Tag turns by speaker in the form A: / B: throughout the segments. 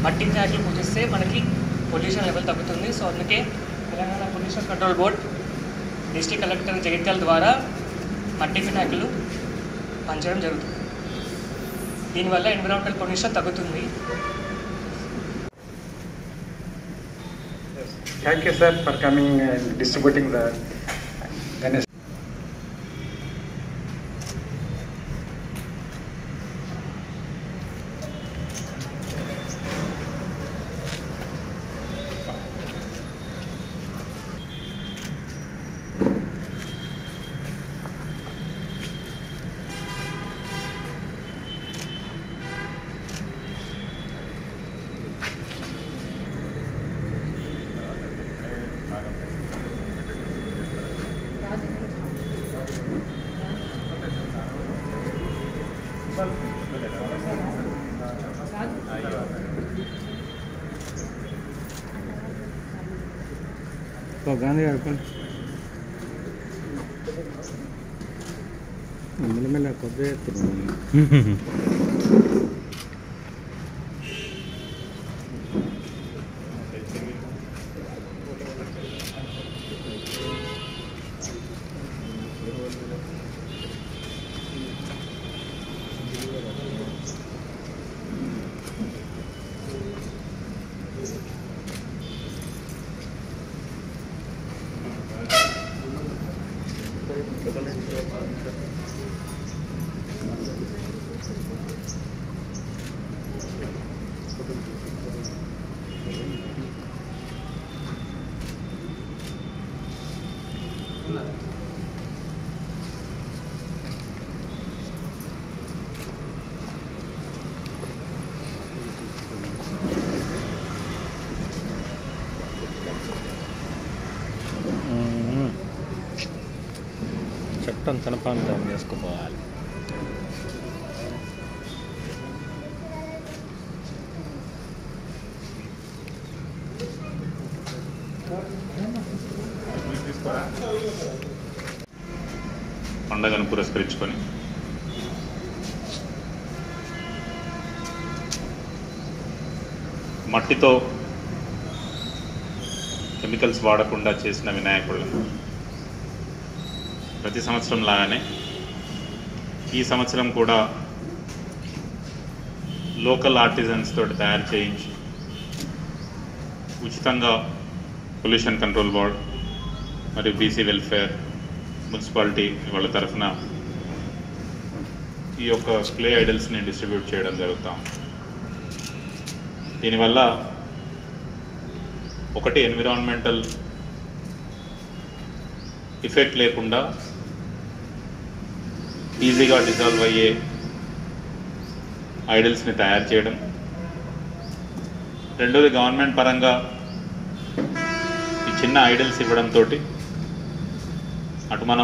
A: మట్టి వినాయకులు పూజిస్తే మనకి పొల్యూషన్ లెవెల్ తగ్గుతుంది సో అందుకే Telangana pollution control board district collector Jagtial ద్వారా మట్టి వినాయకులు పంచడం జరుగుతుంది దీనివల్ల ఎన్విరాన్మెంటల్ పొల్యూషన్ తగ్గుతుంది
B: Thank you, sir, for coming and distributing the Ganesh.
C: Gandhi garu మెల్లమెల్ల కొద్దిగా ఎత్తున్నారు చట్టం తన పని తాను చేసుకుపోవాలి
D: పండగను పురస్కరించుకొని మట్టితో కెమికల్స్ వాడకుండా చేసిన వినాయకుడులను ప్రతి సంవత్సరం లాగానే ఈ సంవత్సరం కూడా లోకల్ ఆర్టిజన్స్ తోటి తయారు చేయించి ఉచితంగా పొల్యూషన్ కంట్రోల్ బోర్డ్ మరియు బీసీ వెల్ఫేర్ మున్సిపాలిటీ వాళ్ళ తరఫున ఈ యొక్క క్లే ఐడల్స్ని డిస్ట్రిబ్యూట్ చేయడం జరుగుతాం దీనివల్ల ఒకటి ఎన్విరాన్మెంటల్ ఎఫెక్ట్ లేకుండా ఈజీగా డిజాల్వ్ అయ్యే ఐడల్స్ని తయారు చేయడం రెండోది గవర్నమెంట్ పరంగా ఈ చిన్న ఐడల్స్ ఇవ్వడంతో అటు మనం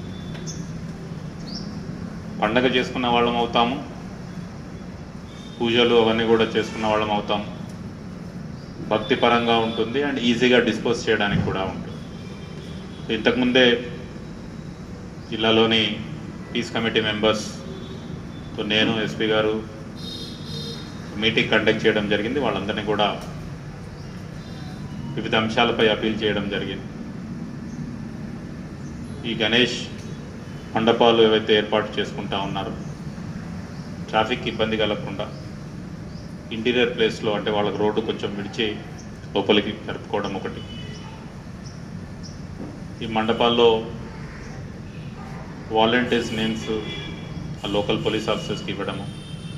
D: పండగ చేసుకున్న వాళ్ళం అవుతాము పూజలు అవన్నీ కూడా చేసుకున్న వాళ్ళం అవుతాం భక్తి పరంగా ఉంటుంది అండ్ ఈజీగా డిస్పోజ్ చేయడానికి కూడా ఉంటుంది ఇంతకుముందే జిల్లాలోని పీస్ కమిటీ మెంబర్స్ నేను ఎస్పీ గారు మీటింగ్ కండక్ట్ చేయడం జరిగింది వాళ్ళందరినీ కూడా వివిధ అంశాలపై అపీల్ చేయడం జరిగింది ఈ గణేష్ మండపాలు ఏవైతే ఏర్పాటు చేసుకుంటా ఉన్నారో ట్రాఫిక్ ఇబ్బంది కలగకుండా ఇంటీరియర్ ప్లేస్లో అంటే వాళ్ళకి రోడ్డు కొంచెం విడిచి లోపలికి జరుపుకోవడం ఒకటి ఈ మండపాల్లో వాలంటీర్స్ నేమ్స్ ఆ లోకల్ పోలీస్ ఆఫీసర్స్కి ఇవ్వడము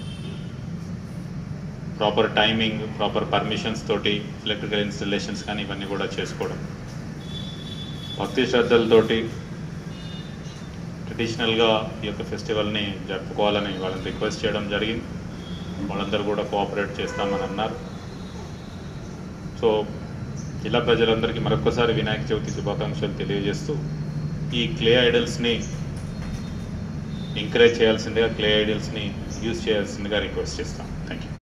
D: ప్రాపర్ టైమింగ్ ప్రాపర్ పర్మిషన్స్ తోటి ఎలక్ట్రికల్ ఇన్స్టలేషన్స్ కానీ ఇవన్నీ కూడా చేసుకోవడం భక్తి శ్రద్ధలతోటి ట్రెడిషనల్గా ఈ యొక్క ఫెస్టివల్ని జరుపుకోవాలని వాళ్ళని రిక్వెస్ట్ చేయడం జరిగింది వాళ్ళందరూ కూడా కోఆపరేట్ చేస్తామని అన్నారు సో జిల్లా ప్రజలందరికీ మరొకసారి వినాయక చవితి శుభాకాంక్షలు తెలియజేస్తూ ఈ క్లే ఐడల్స్ని ఎంకరేజ్ చేయాల్సిందిగా క్లే ఐడల్స్ని యూజ్ చేయాల్సిందిగా రిక్వెస్ట్ చేస్తాం